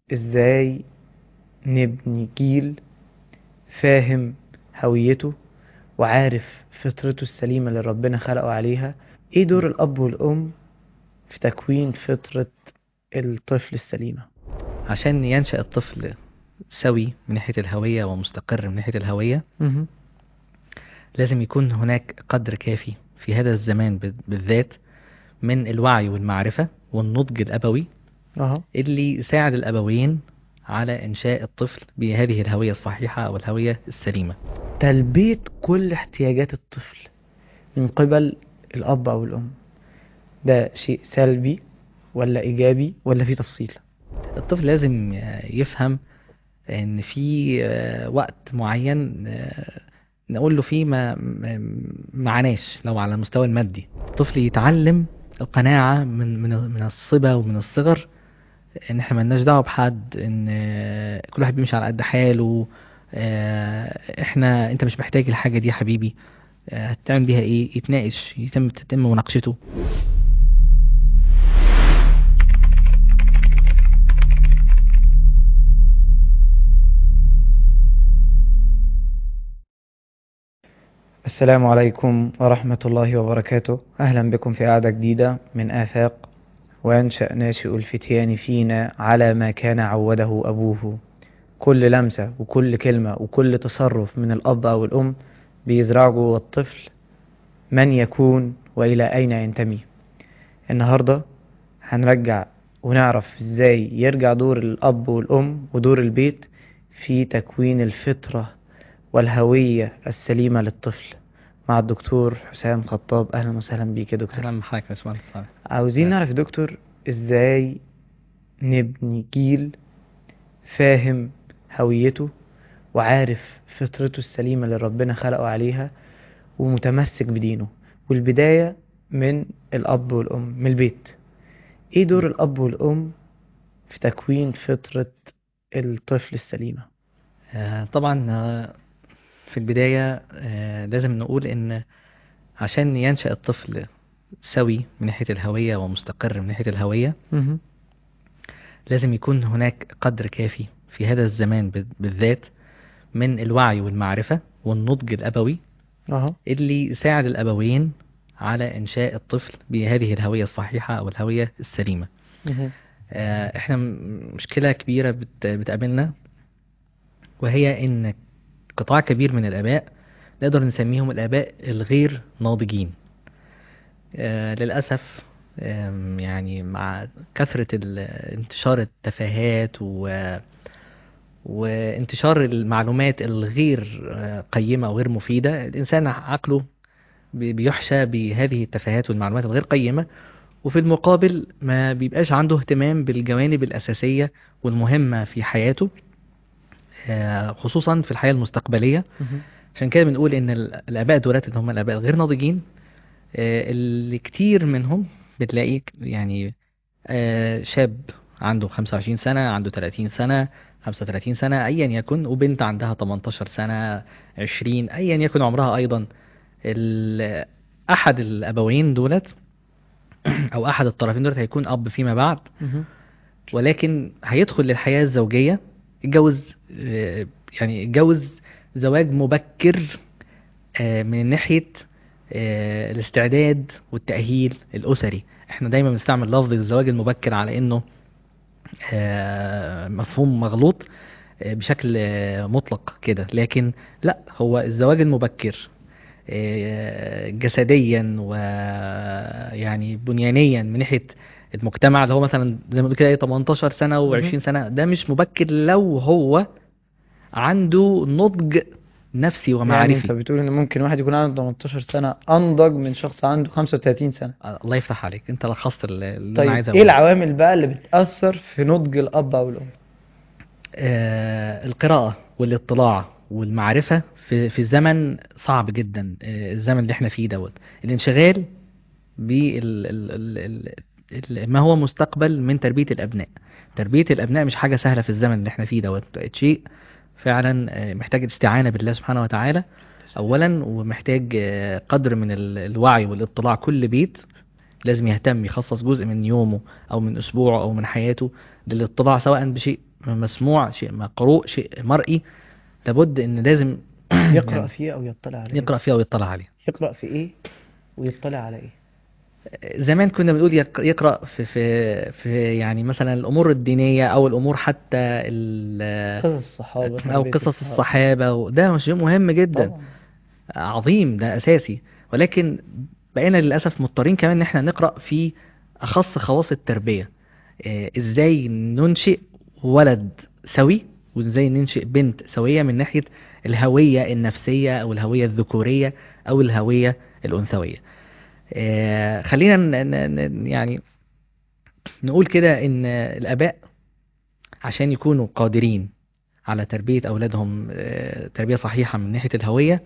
ازاي نبني جيل فاهم هويته وعارف فطرته السليمة اللي ربنا خلقه عليها ايه دور الاب والام في تكوين فطرة الطفل السليمة عشان ينشأ الطفل سوي من ناحية الهوية ومستقر من ناحية الهوية لازم يكون هناك قدر كافي في هذا الزمان بال- بالذات من الوعي والمعرفة والنضج الأبوي اها اللي يساعد الأبوين على إنشاء الطفل بهذه الهوية الصحيحة أو الهوية السليمة تلبية كل احتياجات الطفل من قبل الاب او الام ده شيء سلبي ولا ايجابي ولا في تفصيل الطفل لازم يفهم ان في آه، وقت معين آه، نقول له فيه ما ما- معناش لو على المستوى المادي الطفل يتعلم القناعة من من من الصبا ومن الصغر ان احنا ملناش دعوة بحد ان آه، كل واحد بيمشي على قد حاله آه، احنا انت مش محتاج الحاجة دي يا حبيبي آه، هتعمل بيها ايه يتناقش يتم تتم مناقشته السلام عليكم ورحمة الله وبركاته أهلا بكم في قعدة جديدة من آفاق وينشأ ناشئ الفتيان فينا على ما كان عوده أبوه كل لمسة وكل كلمة وكل تصرف من الأب أو الأم بيزرع جوه الطفل من يكون وإلى أين ينتمي النهاردة هنرجع ونعرف ازاي يرجع دور الأب والأم ودور البيت في تكوين الفطرة والهوية السليمة للطفل مع الدكتور حسام خطاب أهلا وسهلا بيك يا دكتور اهلا بحضرتك يا باشمهندس صالح عاوزين نعرف يا دكتور ازاي نبني جيل فاهم هويته وعارف فطرته السليمة اللي ربنا خلقه عليها ومتمسك بدينه والبداية من الأب والأم من البيت ايه دور الأب والأم في تكوين فطرة الطفل السليمة آه، طبعا آه، في البداية آه، لازم نقول ان عشان ينشأ الطفل سوي من ناحية الهوية ومستقر من ناحية الهوية لازم يكون هناك قدر كافي في هذا الزمان بال- بالذات من الوعي والمعرفة والنضج الأبوي اها اللي يساعد الأبوين على إنشاء الطفل بهذه الهوية الصحيحة أو الهوية السليمة آه، احنا م- مشكلة كبيرة بت- بتقابلنا وهي ان قطاع كبير من الاباء نقدر نسميهم الاباء الغير ناضجين آه، للاسف آم، يعني مع كثرة ال- انتشار التفاهات و وانتشار المعلومات الغير آه، قيمة او غير مفيدة الانسان عقله بي- بيحشى بهذه التفاهات والمعلومات الغير قيمة وفي المقابل ما بيبقاش عنده اهتمام بالجوانب الأساسية والمهمة في حياته آه، خصوصا في الحياة المستقبلية عشان كده بنقول ان ال- الاباء دولت اللي هم الاباء الغير ناضجين آه، اللي كتير منهم بتلاقي يعني آه، شاب عنده 25 سنة عنده 30 سنة 35 سنة ايا يكن وبنت عندها 18 سنة 20 ايا يكن عمرها ايضا ال- احد الابوين دولت او احد الطرفين دولت هيكون اب فيما بعد ولكن هيدخل للحياة الزوجية اتجوز آه، يعني اتجوز زواج مبكر آه، من ناحية آه، الاستعداد والتأهيل الأسري احنا دايما بنستعمل لفظ الزواج المبكر على انه آه، مفهوم مغلوط آه، بشكل آه، مطلق كده لكن لا هو الزواج المبكر آه، جسديا ويعني بنيانيا من ناحية المجتمع اللي هو مثلا زي ما بنقول كده إيه 18 سنة مهم. و20 سنة ده مش مبكر لو هو عنده نضج نفسي يعني ومعرفي انت بتقول ان ممكن واحد يكون عنده 18 سنة انضج من شخص عنده 35 سنة آه، الله يفتح عليك انت لخصت اللي اللي انا طيب عايز ايه اقوله العوامل بقى اللي بتأثر في نضج الاب او الام آه، القراءة والاطلاع والمعرفة في في زمن صعب جدا آه، الزمن اللي احنا فيه دوت الانشغال بال ال- ال- ال- ال- ما هو مستقبل من تربية الأبناء تربية الأبناء مش حاجة سهلة في الزمن اللي احنا فيه دوت بقت شيء فعلا آه، محتاج استعانة بالله سبحانه وتعالى أولا ومحتاج آه، قدر من ال- الوعي والاطلاع كل بيت لازم يهتم يخصص جزء من يومه أو من أسبوعه أو من حياته للاطلاع سواء بشيء مسموع شيء مقروء شيء مرئي لابد ان لازم يقرأ يعني فيه أو يطلع عليه يقرأ فيها ويطلع عليه يقرأ في إيه ويطلع على إيه زمان كنا بنقول يق- يقرأ في في في يعني مثلا الأمور الدينية أو الأمور حتى ال- قصص الصحابة أو تربية قصص الصحابة وده شيء مهم جدا طبعاً. عظيم ده أساسي ولكن بقينا للأسف مضطرين كمان إن احنا نقرأ في أخص خواص التربية آه، إزاي ننشئ ولد سوي وإزاي ننشئ بنت سوية من ناحية الهوية النفسية أو الهوية الذكورية أو الهوية الأنثوية آه، خلينا ن- ن- ن- يعني نقول كده إن الآباء عشان يكونوا قادرين على تربية أولادهم آه، تربية صحيحة من ناحية الهوية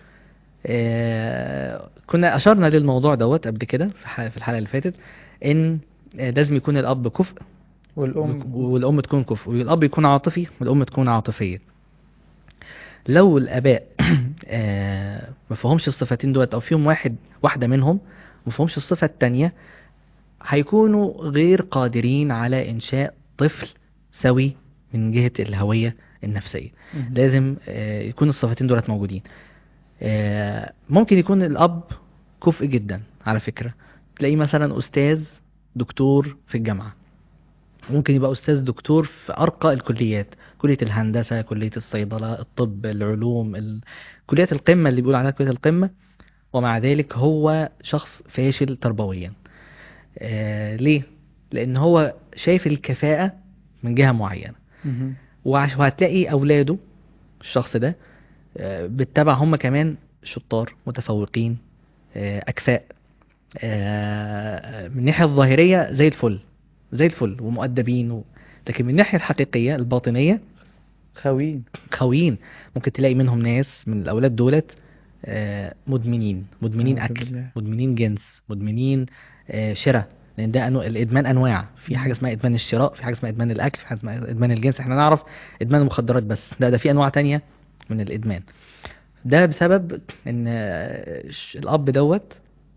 آه، كنا أشرنا للموضوع دوت قبل كده في ح- في الحلقة اللي فاتت إن آه، لازم يكون الأب كفء والأم والأم تكون كفء والأب يكون عاطفي والأم تكون عاطفية لو الآباء آه، ما فهمش الصفتين دوت أو فيهم واحد واحدة منهم ما فهمش الصفة التانية هيكونوا غير قادرين على إنشاء طفل سوي من جهة الهوية النفسية مهم. لازم آه، يكون الصفتين دولت موجودين آه، ممكن يكون الأب كفء جدا على فكرة تلاقيه مثلا أستاذ دكتور في الجامعة ممكن يبقى أستاذ دكتور في أرقى الكليات كلية الهندسة كلية الصيدلة الطب العلوم ال... كليات القمة اللي بيقول عليها كلية القمة ومع ذلك هو شخص فاشل تربويا آه ليه؟ لأن هو شايف الكفاءة من جهة معينة مهم. وعش- وهتلاقي أولاده الشخص ده آه، بالتبع هم كمان شطار متفوقين آه، أكفاء آه، من الناحية الظاهرية زي الفل زي الفل ومؤدبين و... لكن من الناحية الحقيقية الباطنية خوين خويين ممكن تلاقي منهم ناس من الأولاد دولت آه، مدمنين مدمنين أعوذ أكل بالله. مدمنين جنس مدمنين آه، شراء لأن ده أنو... الإدمان أنواع في حاجة اسمها إدمان الشراء في حاجة اسمها إدمان الأكل في حاجة اسمها إدمان الجنس احنا نعرف إدمان المخدرات بس لا ده في أنواع تانية من الإدمان ده بسبب إن آه، ش- الأب دوت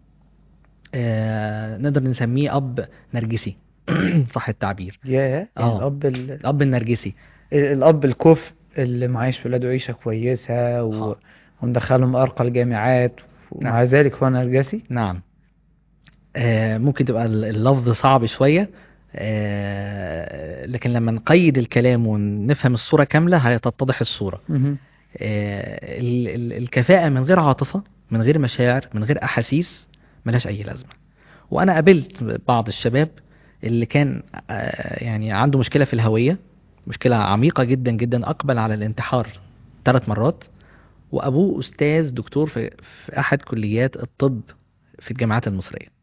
آه، نقدر نسميه أب نرجسي صح التعبير يا آه. الأب ال... الأب النرجسي الأب الكفء اللي معيش ولاده عيشة كويسة و... آه. ومدخلهم أرقى الجامعات ومع ذلك هو نرجسي نعم آه، ممكن تبقى ال- اللفظ صعب شوية آه، لكن لما نقيد الكلام ونفهم الصورة كاملة هتتضح الصورة مهم. آه، ال- ال- الكفاءة من غير عاطفة من غير مشاعر من غير أحاسيس ملهاش أي لازمة وأنا قابلت بعض الشباب اللي كان آه، يعني عنده مشكلة في الهوية مشكلة عميقة جدا جدا أقبل على الانتحار ثلاث مرات وأبوه أستاذ دكتور في, في أحد كليات الطب في الجامعات المصرية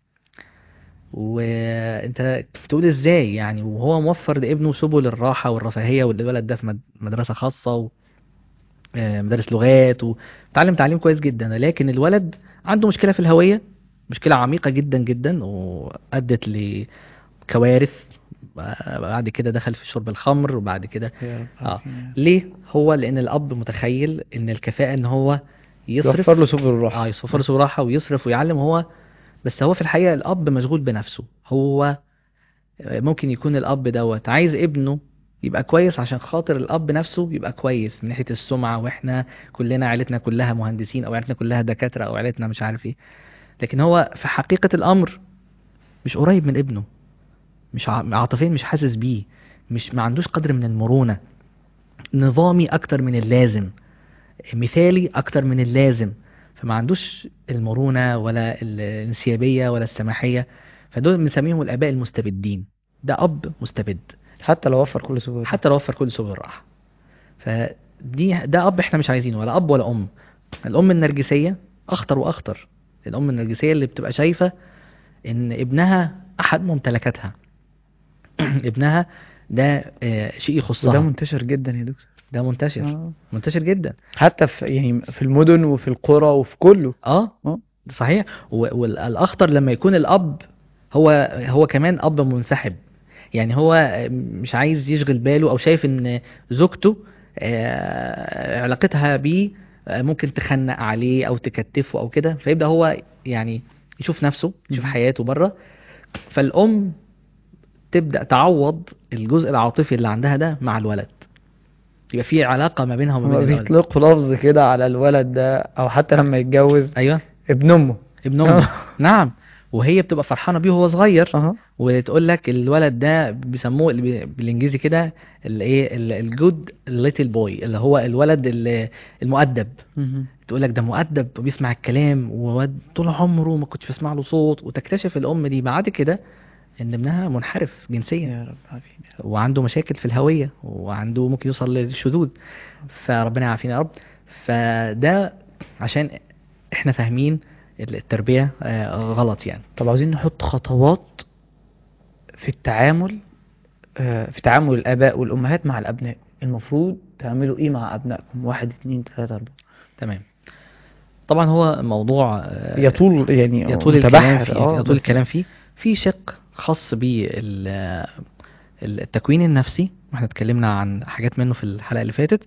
وانت بتقول ازاي يعني وهو موفر لابنه سبل الراحة والرفاهية والولد ده في مد- مدرسة خاصة و آه، مدارس لغات وتعلم تعليم كويس جدا لكن الولد عنده مشكلة في الهوية مشكلة عميقة جدا جدا وأدت لكوارث بعد كده دخل في شرب الخمر وبعد كده يا رب اه عافينا. ليه هو لان الاب متخيل ان الكفاءة ان هو يصرف يوفر له سبل الراحة اه يوفر له راحة ويصرف ويعلم هو بس هو في الحقيقة الاب مشغول بنفسه هو ممكن يكون الاب دوت عايز ابنه يبقى كويس عشان خاطر الاب نفسه يبقى كويس من ناحية السمعة واحنا كلنا عيلتنا كلها مهندسين او عيلتنا كلها دكاترة او عيلتنا مش عارف ايه لكن هو في حقيقة الامر مش قريب من ابنه مش ع- عاطفيا مش حاسس بيه مش ما عندوش قدر من المرونة نظامي اكتر من اللازم مثالي اكتر من اللازم فما عندوش المرونة ولا الانسيابية ولا السماحية فدول بنسميهم الاباء المستبدين ده اب مستبد حتى لو وفر كل سبل حتى لو وفر كل سبل الراحة فدي ده اب احنا مش عايزينه ولا اب ولا ام الام النرجسية اخطر واخطر الام النرجسية اللي بتبقى شايفة ان ابنها احد ممتلكاتها ابنها ده آه، شيء وده يخصها منتشر جدا يا دكتور ده منتشر آه. منتشر جدا حتى في يعني في المدن وفي القرى وفي كله اه آه. صحيح و- والاخطر لما يكون الاب هو هو كمان اب منسحب يعني هو مش عايز يشغل باله او شايف ان زوجته آه، علاقتها بيه آه، ممكن تخنق عليه او تكتفه او كده فيبدا هو يعني يشوف نفسه يشوف مم. حياته بره فالام تبدأ تعوض الجزء العاطفي اللي عندها ده مع الولد يبقى في علاقة ما بينها وما هما بين الولد بيطلقوا لفظ كده على الولد ده او حتى لما يتجوز ايوه ابن امه ابن امه آه. نعم وهي بتبقى فرحانة بيه وهو صغير اها وتقول لك الولد ده بيسموه اللي بي- بالانجليزي كده الايه الجود ليتل بوي اللي هو الولد ال- المؤدب مهم. تقول لك ده مؤدب وبيسمع الكلام وواد طول عمره ما كنتش بسمع له صوت وتكتشف الام دي بعد كده ان ابنها منحرف جنسيا يا رب عافيني وعنده مشاكل في الهوية وعنده ممكن يوصل للشذوذ فربنا يعافينا يا رب فده عشان احنا فاهمين التربية آه، غلط يعني طب عاوزين نحط خطوات في التعامل آه، في تعامل الآباء والأمهات مع الأبناء المفروض تعملوا إيه مع أبنائكم واحد اتنين تلاتة أربعة تمام طبعا هو موضوع آه، يطول يعني يطول الكلام متبحر، فيه آه، يطول بس- الكلام فيه في شق خاص بالتكوين النفسي واحنا اتكلمنا عن حاجات منه في الحلقة اللي فاتت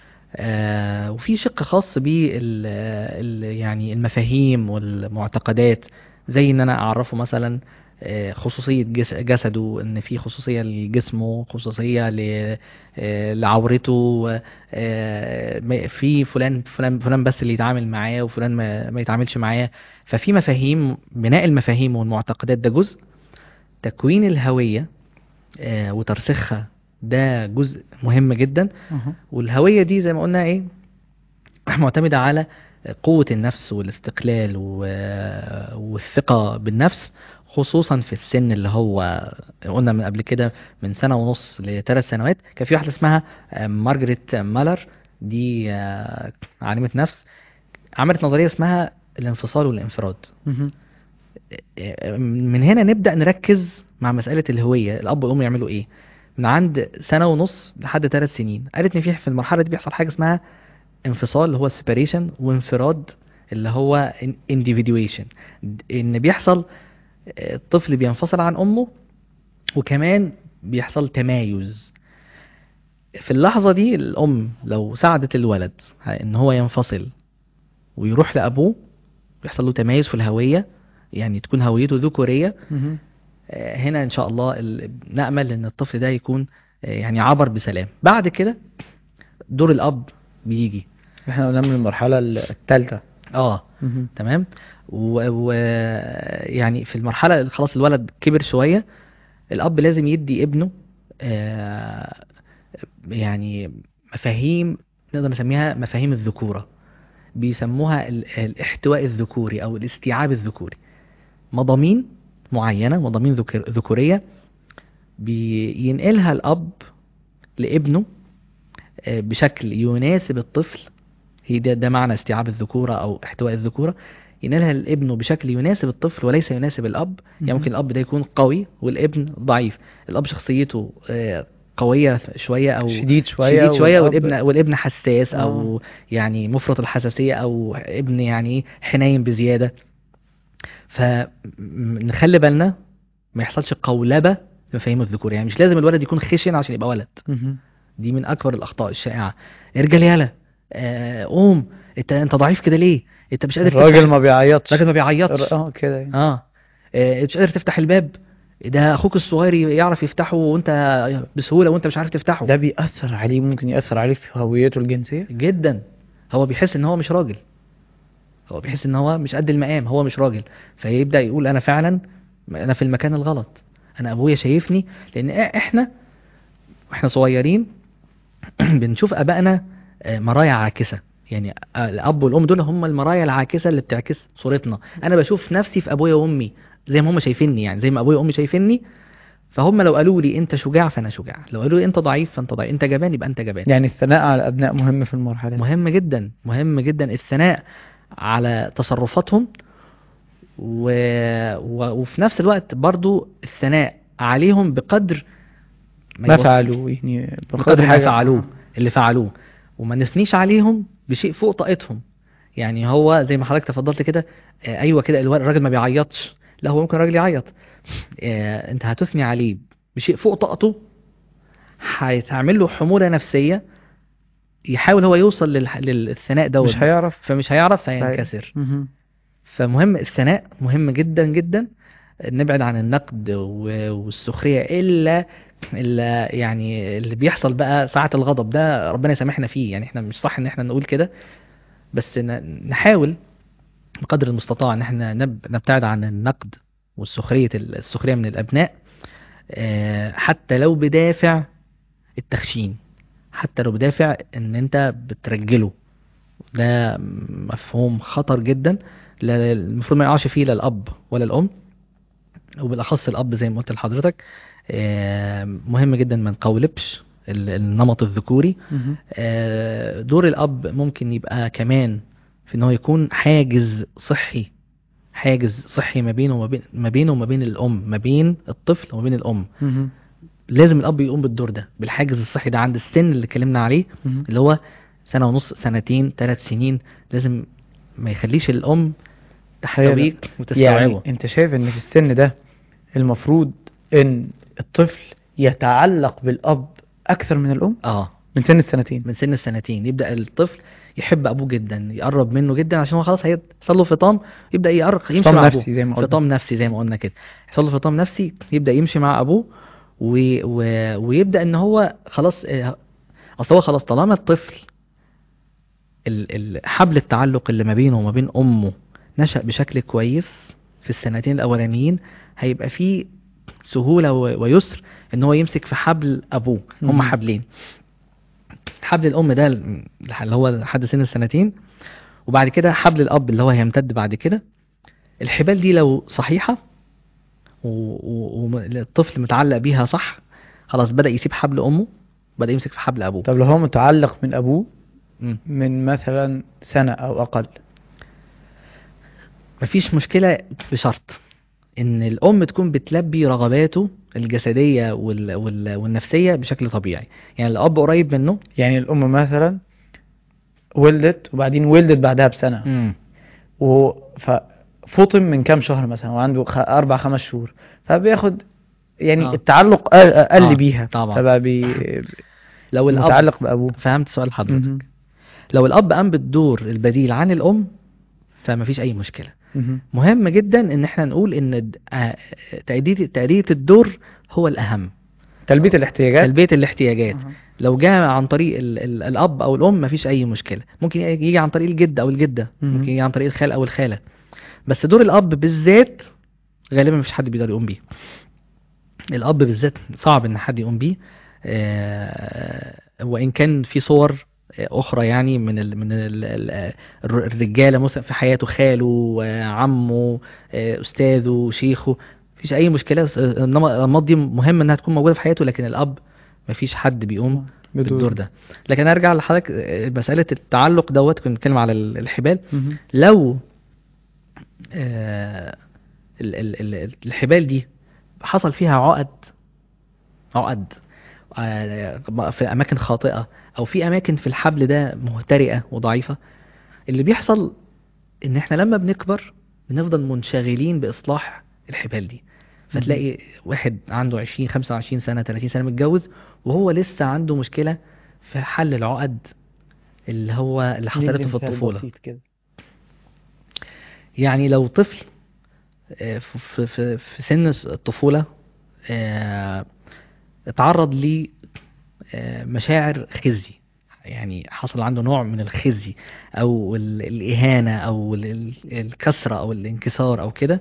آه، وفي شق خاص بال ال- يعني المفاهيم والمعتقدات زي ان انا اعرفه مثلا آه، خصوصية جس- جسده ان في خصوصية لجسمه خصوصية ل- آه، لعورته آه، ما- في فلان فلان فلان بس اللي يتعامل معاه وفلان ما, ما يتعاملش معاه ففي مفاهيم بناء المفاهيم والمعتقدات ده جزء تكوين الهوية آه، وترسيخها ده جزء مهم جدا أها. والهوية دي زي ما قلنا ايه معتمدة على قوة النفس والاستقلال و- والثقة بالنفس خصوصا في السن اللي هو قلنا من قبل كده من سنة ونص لثلاث سنوات كان في واحدة اسمها آه، مارجريت مالر دي آه، عالمة نفس عملت نظرية اسمها الانفصال والانفراد مهم. من هنا نبدأ نركز مع مسألة الهوية الأب والأم يعملوا إيه من عند سنة ونص لحد ثلاث سنين قالت إن في في المرحلة دي بيحصل حاجة اسمها انفصال اللي هو separation وانفراد اللي هو individuation إن بيحصل آه، الطفل بينفصل عن أمه وكمان بيحصل تمايز في اللحظة دي الأم لو ساعدت الولد إن هو ينفصل ويروح لأبوه بيحصل له تمايز في الهوية يعني تكون هويته ذكورية مهم. آه، هنا ان شاء الله ال- نأمل ان الطفل ده يكون آه، يعني عبر بسلام بعد كده دور الاب بيجي احنا قلنا من المرحلة الثالثة اه تمام و... و... يعني في المرحلة اللي خلاص الولد كبر شوية الاب لازم يدي ابنه آه يعني مفاهيم نقدر نسميها مفاهيم الذكورة بيسموها ال... الاحتواء الذكوري او الاستيعاب الذكوري مضامين معينة مضامين ذكر... ذكورية بينقلها الاب لابنه آه، بشكل يناسب الطفل هي ده, ده معنى استيعاب الذكورة أو احتواء الذكورة ينالها الابن بشكل يناسب الطفل وليس يناسب الأب يعني مهم. ممكن الأب ده يكون قوي والابن ضعيف الأب شخصيته آه، قوية شوية أو شديد شوية شديد شوية والأب- والابن والابن حساس أو آه. يعني مفرط الحساسية أو ابن يعني حنين بزيادة فنخلي بالنا ما يحصلش قولبة لمفاهيم الذكور يعني مش لازم الولد يكون خشن عشان يبقى ولد مهم. دي من اكبر الاخطاء الشائعه ارجع يالا آه، قوم انت انت ضعيف كده ليه انت مش قادر الراجل تفتح ما بيعيطش الراجل ما بيعيطش اه كده يعني. اه آه، مش قادر تفتح الباب ده اخوك الصغير يعرف يفتحه وانت بسهوله وانت مش عارف تفتحه ده بيأثر عليه ممكن يأثر عليه في هويته الجنسية جدا هو بيحس ان هو مش راجل هو بيحس ان هو مش قد المقام هو مش راجل فيبدا يقول انا فعلا انا في المكان الغلط انا ابويا شايفني لان احنا واحنا صغيرين بنشوف ابائنا آه، مرايا عاكسه يعني آه، الاب والام دول هم المرايا العاكسه اللي بتعكس صورتنا انا بشوف نفسي في ابويا وامي زي ما هم شايفيني يعني زي ما ابويا وامي شايفيني فهم لو قالوا لي انت شجاع فانا شجاع لو قالوا لي انت ضعيف فانت ضعيف انت جبان يبقى انت جبان يعني الثناء على الأبناء مهم في المرحلة دي مهم جدا مهم جدا الثناء على تصرفاتهم و... و... وفي نفس الوقت برضو الثناء عليهم بقدر ما يوص- فعلوا يعني بقدر ما فعلوه اللي فعلوه وما نثنيش عليهم بشيء فوق طاقتهم يعني هو زي ما حضرتك تفضلت كده آه، ايوه كده الوا- الراجل ما بيعيطش لا هو ممكن الراجل يعيط آه، انت هتثني عليه بشيء فوق طاقته هتعمل له حمولة نفسية يحاول هو يوصل للح... للثناء دوت مش هيعرف فمش هيعرف فينكسر مهم. فمهم الثناء مهم جدا جدا نبعد عن النقد و- والسخرية إلا إلا يعني اللي بيحصل بقى ساعة الغضب ده ربنا يسامحنا فيه يعني احنا مش صح ان احنا نقول كده بس ن- نحاول بقدر المستطاع ان احنا نب- نبتعد عن النقد والسخرية السخرية من الأبناء آه، حتى لو بدافع التخشين حتى لو بدافع ان انت بترجله ده مفهوم خطر جدا لا- المفروض ما يقعش فيه لا الاب ولا الام وبالاخص الاب زي ما قلت لحضرتك آه، مهم جدا ما نقولبش ال- النمط الذكوري مهم. آه، دور الاب ممكن يبقى كمان في ان هو يكون حاجز صحي حاجز صحي ما بينه وما بين ما بينه وما بين الام ما بين الطفل وما بين الام مهم. لازم الاب يقوم بالدور ده بالحاجز الصحي ده عند السن اللي اتكلمنا عليه مهم. اللي هو سنة ونص سنتين ثلاث سنين لازم ما يخليش الأم تحتويك وتستوعبه يعني انت شايف ان في السن ده المفروض ان الطفل يتعلق بالاب اكثر من الام اه من سن السنتين من سن السنتين يبدأ الطفل يحب أبوه جدا يقرب منه جدا عشان هو خلاص هيحصل له فطام يبدأ يقرب يمشي فطام مع نفسي أبوه زي ما قلنا. فطام نفسي زي ما قلنا كده يحصل له فطام نفسي يبدأ يمشي مع أبوه و... و... ويبدأ إن هو خلاص آه، أصل هو خلاص طالما الطفل ال... ال... حبل التعلق اللي ما بينه وما بين أمه نشأ بشكل كويس في السنتين الأولانيين هيبقى فيه سهولة و... ويسر إن هو يمسك في حبل أبوه هم مم. حبلين حبل الأم ده اللي هو لحد سن السنتين وبعد كده حبل الأب اللي هو هيمتد بعد كده الحبال دي لو صحيحة والطفل متعلق بيها صح خلاص بدأ يسيب حبل أمه بدأ يمسك في حبل أبوه طب لو هو متعلق من ابوه مم. من مثلا سنة او اقل مفيش مشكلة بشرط إن الأم تكون بتلبي رغباته الجسدية وال... وال... والنفسية بشكل طبيعي يعني الأب قريب منه يعني الام مثلا ولدت وبعدين ولدت بعدها بسنة مم. و ففطم من كام شهر مثلا وعنده خ... اربع خمس شهور فبياخد يعني آه. التعلق قل قل آه، بيها طبعا. فبقى بي... لو الأب متعلق بابوه فهمت سؤال حضرتك مهم. لو الأب قام بالدور البديل عن الأم فمفيش أي مشكلة مهم. مهم جدا ان احنا نقول ان الد- آه، تأدية تأدية الدور هو الأهم تلبية الاحتياجات تلبية الاحتياجات أها. لو جاء عن طريق ال ال الأب أو الأم مفيش أي مشكلة ممكن يجي عن طريق الجد أو الجدة مهم. ممكن يجي عن طريق الخال أو الخالة بس دور الأب بالذات غالبا مفيش حد بيقدر يقوم بيه الأب بالذات صعب إن حد يقوم بيه آه، وإن كان في صور آه، أخرى يعني من ال من ال ال الر- الرجالة مثلا في حياته خاله آه، عمه آه، أستاذه شيخه مفيش أي مشكلة بس، آه، إنما الأنماط دي مهم إنها تكون موجودة في حياته لكن الأب مفيش حد بيقوم بدون- بالدور ده لكن ارجع لحضرتك آه، مساله التعلق دوت كنا بنتكلم على ال- الحبال مهم. لو آه، ال- ال- ال- الحبال دي حصل فيها عقد عقد آه، في اماكن خاطئه او في اماكن في الحبل ده مهترئه وضعيفه اللي بيحصل ان احنا لما بنكبر بنفضل منشغلين باصلاح الحبال دي فتلاقي واحد عنده 20 25 سنه 30 سنه متجوز وهو لسه عنده مشكله في حل العقد اللي هو اللي حصلت ندي له في مثال الطفوله بسيط كده. يعني لو طفل آه، في في في في سن الطفولة آه، اتعرض ل آه، مشاعر خزي يعني حصل عنده نوع من الخزي او ال- الإهانة او ال- ال- الكسرة او الانكسار او كده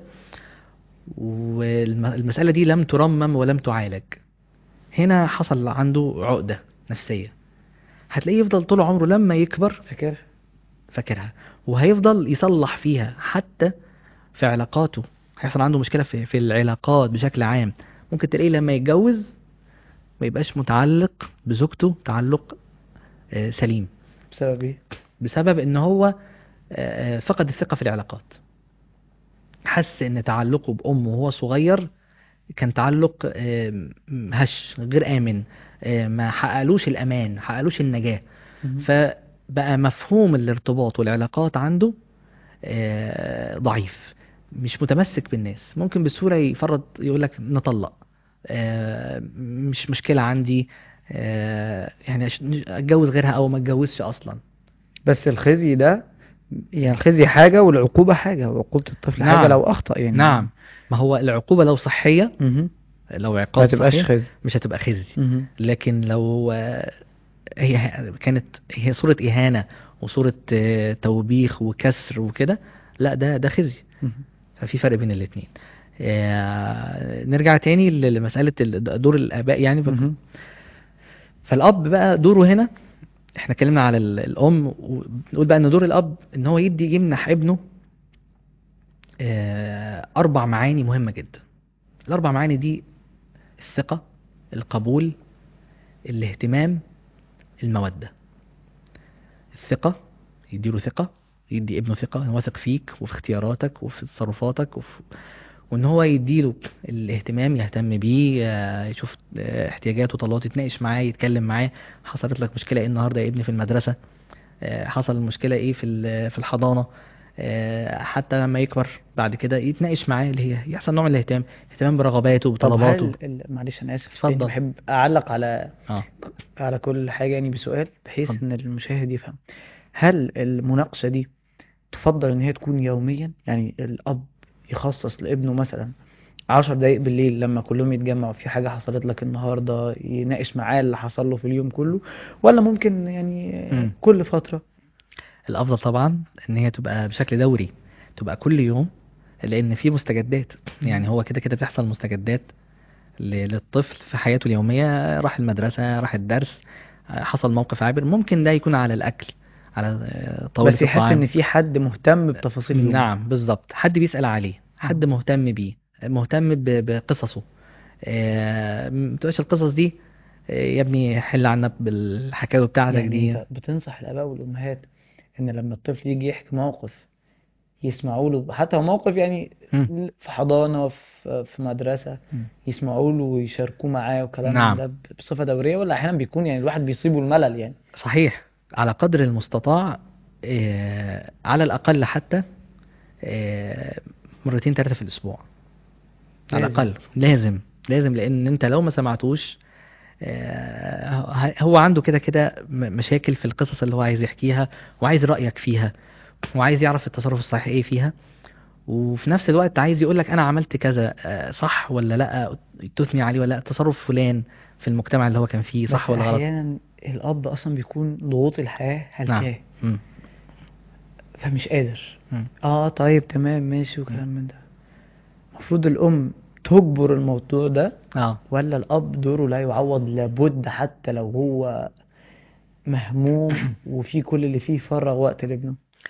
والمسألة دي لم ترمم ولم تعالج هنا حصل عنده عقدة نفسية هتلاقيه يفضل طول عمره لما يكبر فاكر فاكرها وهيفضل يصلح فيها حتى في علاقاته هيحصل عنده مشكلة في, في العلاقات بشكل عام ممكن تلاقيه لما يتجوز ما يبقاش متعلق بزوجته تعلق آه، سليم بسبب ايه بسبب ان هو آه، فقد الثقة في العلاقات حس ان تعلقه بأمه وهو صغير كان تعلق آه، هش غير آمن آه، ما حققلوش الأمان حققلوش النجاة مهم. فبقى مفهوم الارتباط والعلاقات عنده آه، ضعيف مش متمسك بالناس ممكن بسهولة يفرض يقول لك نطلق آه، مش مشكلة عندي آه، يعني أش- اتجوز غيرها او ما اتجوزش اصلا بس الخزي ده يعني الخزي حاجة والعقوبة حاجة وعقوبة الطفل نعم. حاجة لو أخطأ يعني نعم ما هو العقوبة لو صحية مهم. لو ما عقاب تبقاش صحيح خزي مش هتبقى خزي مهم. لكن لو آه، هي كانت هي صورة إهانة وصورة آه، توبيخ وكسر وكده لا ده ده خزي مهم. ففي فرق بين الاتنين آه، نرجع تاني ل- لمسألة ال- دور الآباء يعني مهم. فالأب بقى دوره هنا احنا اتكلمنا على ال- الأم ونقول بقى إن دور الأب إن هو يدي يمنح ابنه آه، أربع معاني مهمة جدا الأربع معاني دي الثقة القبول الاهتمام المودة الثقة يديله ثقة يدي ابنه ثقة إن هو واثق فيك وفي اختياراتك وفي تصرفاتك وفي وان هو يديله الاهتمام يهتم بيه آه، يشوف آه، احتياجاته وطلباته يتناقش معاه يتكلم معاه حصلت لك مشكلة ايه النهارده يا ابني في المدرسة آه، حصل مشكلة ايه في ال- في الحضانة آه، حتى لما يكبر بعد كده يتناقش معاه اللي هي يحصل نوع من الاهتمام اهتمام برغباته طب بطلباته هل ال- معلش أنا آسف اتفضل. يعني بحب أعلق على اه على كل حاجة يعني بسؤال بحيث اتفضل. إن المشاهد يفهم هل المناقشة دي تفضل إن هي تكون يوميا يعني الأب يخصص لابنه مثلا عشر دقايق بالليل لما كلهم يتجمعوا في حاجة حصلت لك النهاردة يناقش معاه اللي حصل له في اليوم كله ولا ممكن يعني مم. كل فترة الافضل طبعا ان هي تبقى بشكل دوري تبقى كل يوم لان في مستجدات يعني هو كده كده بتحصل مستجدات ل- للطفل في حياته اليومية راح المدرسة راح الدرس آه، حصل موقف عابر ممكن ده يكون على الأكل على آه، طاولة بس يحس الطعام إن في حد مهتم بتفاصيل اليوم نعم بالظبط حد بيسأل عليه حد مهتم بيه مهتم ب- بقصصه آه، ما تبقاش القصص دي آه، يا ابني حل عنا بالحكاوي بتاعتك يعني دي انت بتنصح الآباء والأمهات إن لما الطفل يجي يحكي موقف يسمعوا له حتى هو موقف يعني مم. في حضانة في في مدرسة مم. يسمعوا له ويشاركوه معاه وكلام من نعم. ده بصفة دورية ولا أحيانا بيكون يعني الواحد بيصيبه الملل يعني صحيح على قدر المستطاع آه، على الأقل حتى آه، مرتين ثلاثة في الأسبوع على لازم. الأقل لازم لازم لأن أنت لو ما سمعتوش آه، هو عنده كده كده م- مشاكل في القصص اللي هو عايز يحكيها وعايز رأيك فيها وعايز يعرف التصرف الصحيح ايه فيها وفي نفس الوقت عايز يقول لك انا عملت كذا آه، صح ولا لا تثني عليه ولا لا تصرف فلان في المجتمع اللي هو كان فيه صح بس ولا غلط أحيانا الأب أصلا بيكون ضغوط الحياة نعم هلكاه مم. فمش قادر مم. اه طيب تمام ماشي وكلام من ده المفروض الأم تجبر الموضوع ده اه ولا الأب دوره لا يعوض لابد حتى لو هو مهموم وفي كل اللي فيه فرغ وقت لابنه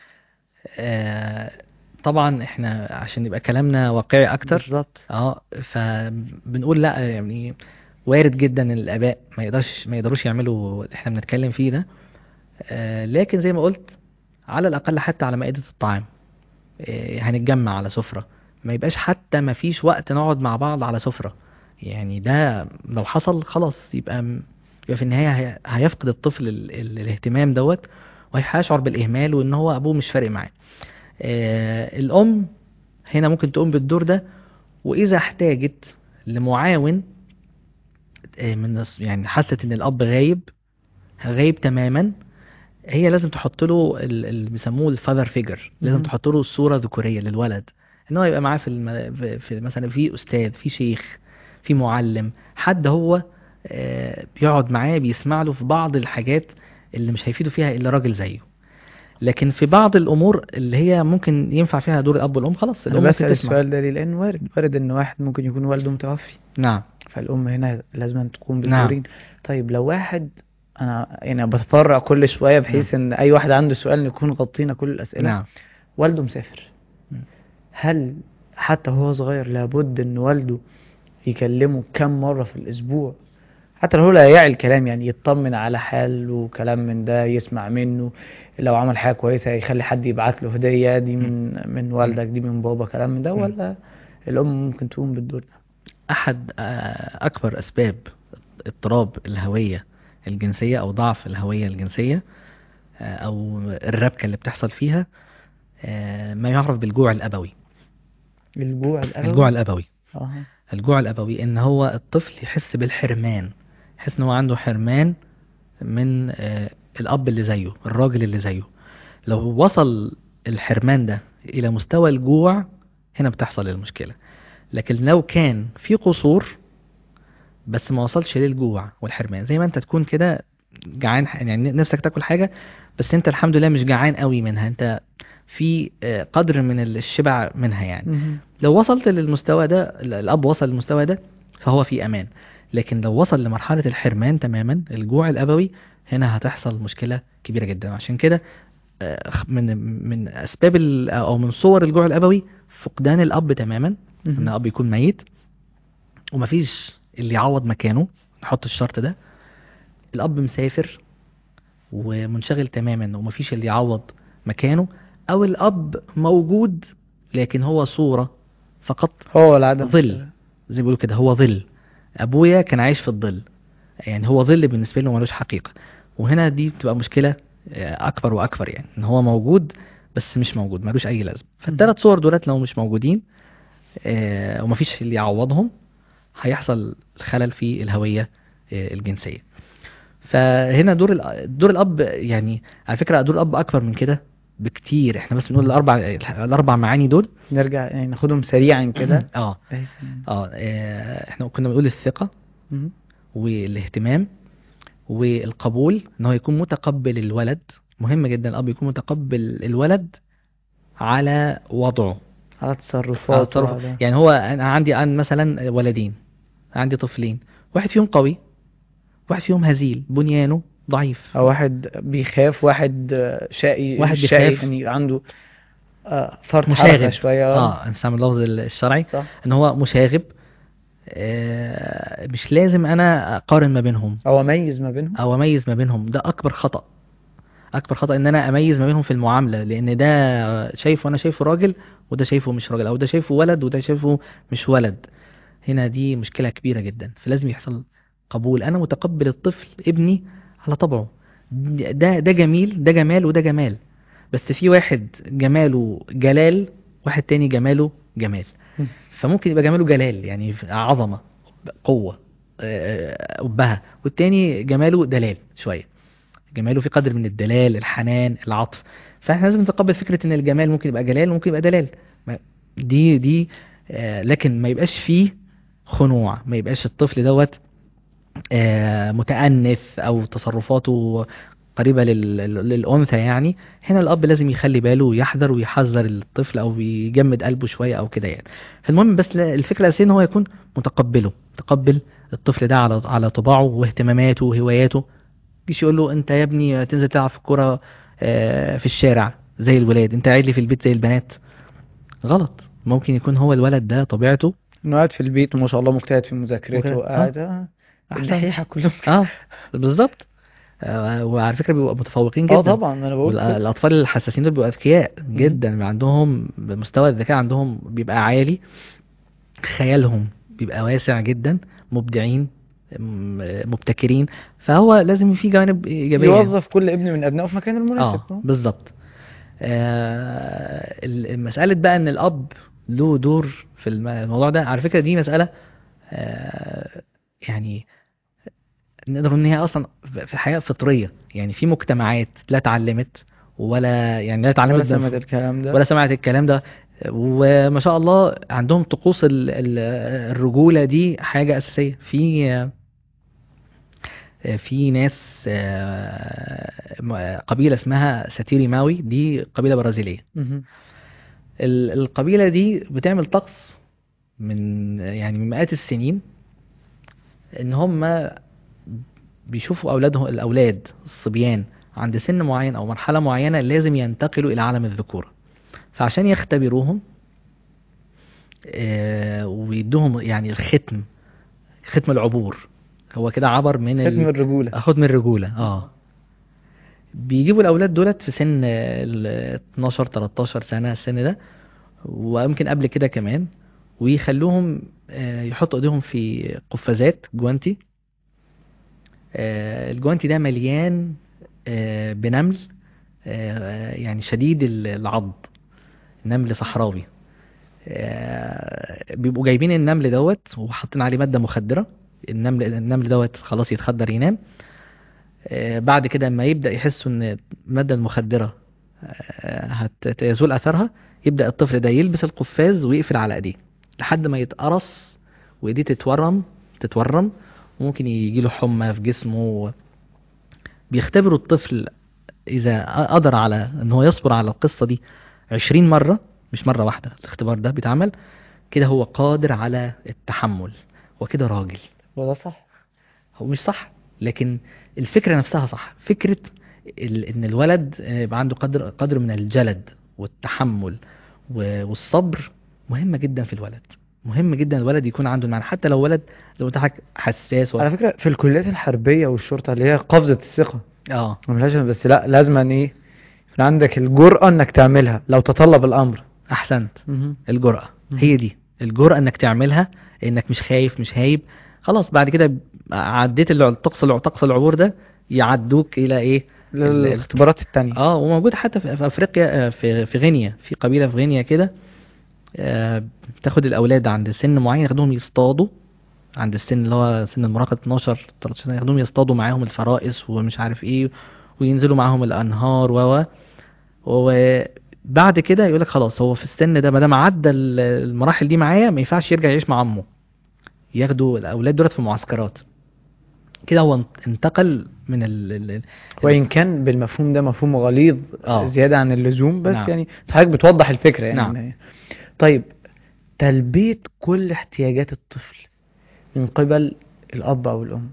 آه، طبعا احنا عشان يبقى كلامنا واقعي اكتر بالظبط اه فبنقول لا يعني وارد جدا ان الاباء ما يقدرش ما يقدروش يعملوا اللي احنا بنتكلم فيه ده آه، لكن زي ما قلت على الاقل حتى على مائدة الطعام آه، هنتجمع على سفرة ما يبقاش حتى ما فيش وقت نقعد مع بعض على سفرة يعني ده لو حصل خلاص يبقى م- يبقى في النهاية هي- هيفقد الطفل ال- ال- الاهتمام دوت وهيشعر بالإهمال وإن هو أبوه مش فارق معاه آه، الأم هنا ممكن تقوم بالدور ده وإذا احتاجت لمعاون آه، من الص- يعني حست إن الأب غايب غايب تماما هي لازم تحط له ال- اللي بيسموه الفاذر فيجر لازم مهم. تحط له الصورة ذكورية للولد ان هو يبقى معاه في, الم... في- في مثلا في استاذ في شيخ في معلم حد هو آه، بيقعد معاه بيسمع له في بعض الحاجات اللي مش هيفيده فيها الا راجل زيه لكن في بعض الامور اللي هي ممكن ينفع فيها دور الاب والام خلاص أنا الام ممكن بسأل تسمع السؤال ده ليه لأن وارد وارد إن واحد ممكن يكون والده متوفي نعم فالأم هنا لازم أن تقوم نعم. بالدورين طيب لو واحد أنا يعني بتفرع كل شوية بحيث إن أي واحد عنده سؤال نكون غطينا كل الأسئلة نعم والده مسافر مم. هل حتى وهو صغير لابد ان والده يكلمه كم مرة في الاسبوع حتى لو هو لا يعي الكلام يعني يطمن على حاله وكلام من ده يسمع منه لو عمل حاجة كويسة يخلي حد يبعت له هدية دي من من والدك دي من بابا كلام من ده مم. ولا الام ممكن تقوم بالدور ده احد آه، اكبر اسباب اضطراب الهوية الجنسية او ضعف الهوية الجنسية آه، او الربكة اللي بتحصل فيها آه، ما يعرف بالجوع الابوي الجوع الابوي الجوع الابوي اه الجوع الابوي ان هو الطفل يحس بالحرمان يحس ان هو عنده حرمان من آه، الاب اللي زيه الراجل اللي زيه لو وصل الحرمان ده الى مستوى الجوع هنا بتحصل المشكلة لكن لو كان في قصور بس ما وصلش للجوع والحرمان زي ما انت تكون كده جعان يعني نفسك تاكل حاجة بس انت الحمد لله مش جعان قوي منها انت في آه، قدر من الشبع منها يعني مهم. لو وصلت للمستوى ده الاب وصل للمستوى ده فهو في امان لكن لو وصل لمرحلة الحرمان تماما الجوع الابوي هنا هتحصل مشكلة كبيرة جدا عشان كده آه، من من اسباب ال- او من صور الجوع الابوي فقدان الاب تماما ان مهم. الاب يكون ميت ومفيش اللي يعوض مكانه نحط الشرط ده الاب مسافر ومنشغل تماما ومفيش اللي يعوض مكانه او الاب موجود لكن هو صورة فقط هو العدم ظل زي ما بيقولوا كده هو ظل ابويا كان عايش في الظل يعني هو ظل بالنسبه له ملوش حقيقه وهنا دي بتبقى مشكله آه، اكبر واكبر يعني ان هو موجود بس مش موجود ملوش اي لازمه فالثلاث صور دولت لو مش موجودين آه، ومفيش اللي يعوضهم هيحصل خلل في الهويه آه، الجنسيه فهنا دور الأ- دور الاب يعني على فكره دور الاب اكبر من كده بكتير احنا بس بنقول الاربع الاربع معاني دول نرجع يعني ناخدهم سريعا كده اه بحيث إن- اه آه، احنا كنا بنقول الثقة مهم. والاهتمام والقبول ان هو يكون متقبل الولد مهم جدا الاب يكون متقبل الولد على وضعه على على تصرفات تصرف وعلى- يعني هو انا عندي عن مثلا ولدين عندي طفلين واحد فيهم قوي واحد فيهم هزيل بنيانه ضعيف أو واحد بيخاف واحد آه، شقي واحد شقي بيخاف. يعني عنده آه، فرط حركة مشاغب شوية اه نستعمل اللفظ الشرعي صح ان هو مشاغب آه مش لازم انا اقارن ما بينهم أو أميز ما بينهم او اميز ما بينهم ده اكبر خطأ اكبر خطأ ان انا اميز ما بينهم في المعاملة لان ده شايفه انا شايفه راجل وده شايفه مش راجل او ده شايفه ولد وده شايفه مش ولد هنا دي مشكلة كبيرة جدا فلازم يحصل قبول انا متقبل الطفل ابني على طبعه ده ده جميل ده جمال وده جمال بس في واحد جماله جلال واحد تاني جماله جمال مم. فممكن يبقى جماله جلال يعني عظمة قوة آه، أبهة والتاني جماله دلال شوية جماله في قدر من الدلال الحنان العطف فاحنا لازم نتقبل فكرة ان الجمال ممكن يبقى جلال وممكن يبقى دلال ما- دي دي آه، لكن ما يبقاش فيه خنوع ما يبقاش الطفل دوت آه، متأنف او تصرفاته قريبة لل- لل- للأنثى يعني هنا الأب لازم يخلي باله ويحذر ويحذر الطفل أو يجمد قلبه شوية أو كده يعني فالمهم بس لا- الفكرة الأساسية إن هو يكون متقبله متقبل الطفل ده على على طباعه واهتماماته وهواياته يجيش يقول له أنت يا ابني تنزل تلعب في الكورة آه، في الشارع زي الولاد أنت قاعد لي في البيت زي البنات غلط ممكن يكون هو الولد ده طبيعته إنه قاعد في البيت وما شاء الله مجتهد في مذاكرته مجتهد. وقاعد آه، أحسن. الدحيحة كلهم اه بالظبط آه، وعلى فكرة بيبقوا متفوقين جدا اه طبعا انا بقول كده. والأطفال الحساسين دول بيبقوا أذكياء جدا بيبقى عندهم مستوى الذكاء عندهم بيبقى عالي خيالهم بيبقى واسع جدا مبدعين م- مبتكرين فهو لازم في جوانب إيجابية يوظف كل ابن من ابنائه في مكانه المناسب اه بالظبط آه ال- مسألة بقى ان الاب له دور في الم- الموضوع ده على فكرة دي مسألة آه يعني نقدر ان هي اصلا في حياة فطرية يعني في مجتمعات لا اتعلمت ولا يعني لا ولا اتعلمت سمعت الكلام ده ولا سمعت الكلام ده وما شاء الله عندهم طقوس ال- ال- الرجولة دي حاجة أساسية في في ناس آه، م- قبيلة اسمها ساتيري ماوي دي قبيلة برازيلية مهم. ال- القبيلة دي بتعمل طقس من يعني من مئات السنين ان هم بيشوفوا اولادهم الاولاد الصبيان عند سن معين او مرحلة معينة لازم ينتقلوا الى عالم الذكورة فعشان يختبروهم آه، ويدوهم يعني الختم ختم العبور هو كده عبر من ال- ختم الرجولة اخد من الرجولة اه بيجيبوا الاولاد دولت في سن ال 12 13 سنة السن ده ويمكن قبل كده كمان ويخلوهم آه، يحطوا ايديهم في قفازات جوانتي آه، الجوانتي ده مليان آه، بنمل آه، يعني شديد ال- العض نمل صحراوي آه، بيبقوا جايبين النمل دوت وحاطين عليه مادة مخدرة النمل النمل دوت خلاص يتخدر ينام آه، بعد كده اما يبدأ يحسوا ان المادة المخدرة آه، هت- يزول اثرها يبدا الطفل ده يلبس القفاز ويقفل على ايديه لحد ما يتقرص وايديه تتورم تتورم وممكن يجيله حمى في جسمه بيختبروا الطفل اذا قدر على ان هو يصبر على القصه دي 20 مره مش مره واحده الاختبار ده بيتعمل كده هو قادر على التحمل وكده راجل وده صح هو مش صح لكن الفكرة نفسها صح فكرة ال- ان الولد آه، يبقى عنده قدر قدر من الجلد والتحمل و- والصبر مهمة جدا في الولد مهم جدا الولد يكون عنده المعنى حتى لو ولد لو انت حك- حساس و... على فكرة في الكليات الحربية والشرطة اللي هي قفزة الثقة اه ملهاش بس لا لازم أن ايه يكون عندك الجرأة انك تعملها لو تطلب الامر احسنت الجرأة هي دي الجرأة انك تعملها انك مش خايف مش هايب خلاص بعد كده عديت الع- طقس الع- طقس العبور ده يعدوك الى ايه ال- الاختبارات التانية اه وموجود حتى في في افريقيا آه، في في غينيا في قبيله في غينيا كده آه، بتاخد الاولاد عند سن معين ياخدوهم يصطادوا عند السن اللي هو سن المراهقه 12 13 سنه ياخدوهم يصطادوا معاهم الفرائس ومش عارف ايه وينزلوا معاهم الانهار و و وبعد كده يقول لك خلاص هو في السن ده ما دام عدى ال- المراحل دي معايا ما ينفعش يرجع يعيش مع امه ياخدوا الاولاد دولت في معسكرات كده هو انتقل من ال... ال- وان كان بالمفهوم ده مفهوم غليظ آه. زيادة عن اللزوم بس نعم. يعني حضرتك بتوضح الفكرة يعني نعم. طيب تلبية كل احتياجات الطفل من قبل الأب أو الأم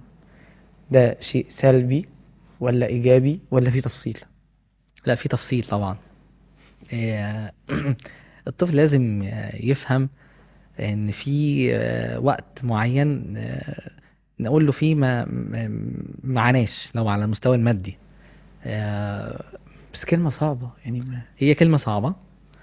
ده شيء سلبي ولا إيجابي ولا في تفصيل؟ لا في تفصيل طبعا إيه، الطفل لازم يفهم ان في آه، وقت معين آه، نقول له فيه ما ما- معناش لو على المستوى المادي آه، بس كلمة صعبة يعني ما هي كلمة صعبة